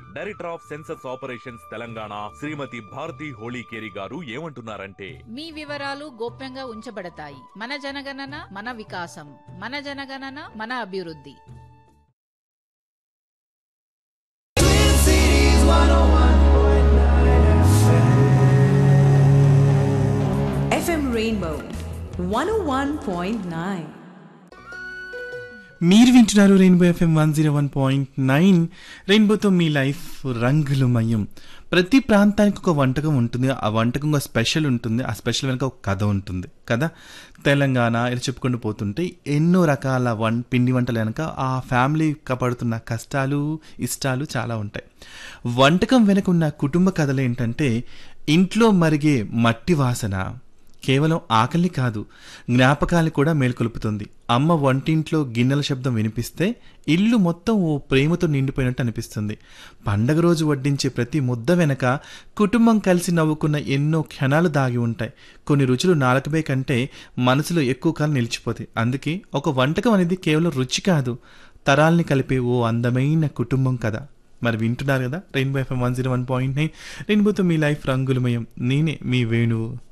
Director of census operations Telangana Srimati Bharati Holikeri garu ఏమంటున్నారంటే మీ వివరాలు గోప్యంగా ఉంచబడతాయి మన జనగణన మన వికాసం మన జనగణన మన అభివృద్ధి FM Rainbow 101.9. మీరు వింటున్నారు Rainbow FM one zero one point nine రెయిన్బోతో మీ లైఫ్ రంగులమయం ప్రతి ప్రాంతానికి ఒక వంటకం ఉంటుంది ఆ వంటకం ఒక స్పెషల్ ఉంటుంది ఆ స్పెషల్ వెనక ఒక కథ ఉంటుంది కదా తెలంగాణ ఇలా చెప్పుకుంటూ పోతుంటే ఎన్నో రకాల వన్ పిండి వంటల వెనక ఆ ఫ్యామిలీ పడుతున్న కష్టాలు ఇష్టాలు చాలా ఉంటాయి వంటకం వెనక ఉన్న కుటుంబ కథలు ఏంటంటే ఇంట్లో మరిగే మట్టి వాసన కేవలం ఆకలిని కాదు జ్ఞాపకాలు కూడా మేల్కొలుపుతుంది అమ్మ వంటింట్లో గిన్నెల శబ్దం వినిపిస్తే ఇల్లు మొత్తం ఓ ప్రేమతో నిండిపోయినట్టు అనిపిస్తుంది పండగ రోజు వడ్డించే ప్రతి ముద్ద వెనక కుటుంబం కలిసి నవ్వుకున్న ఎన్నో క్షణాలు దాగి ఉంటాయి కొన్ని రుచులు నాలుకబే కంటే మనసులో ఎక్కువ కాలం నిలిచిపోతాయి అందుకే ఒక వంటకం అనేది కేవలం రుచి కాదు తరాల్ని కలిపే ఓ అందమైన కుటుంబం కదా మరి వింటున్నారు కదా Rainbow FM one zero one point nine రెయిన్బోతో మీ లైఫ్ రంగులమయం నేనే మీ వేణువు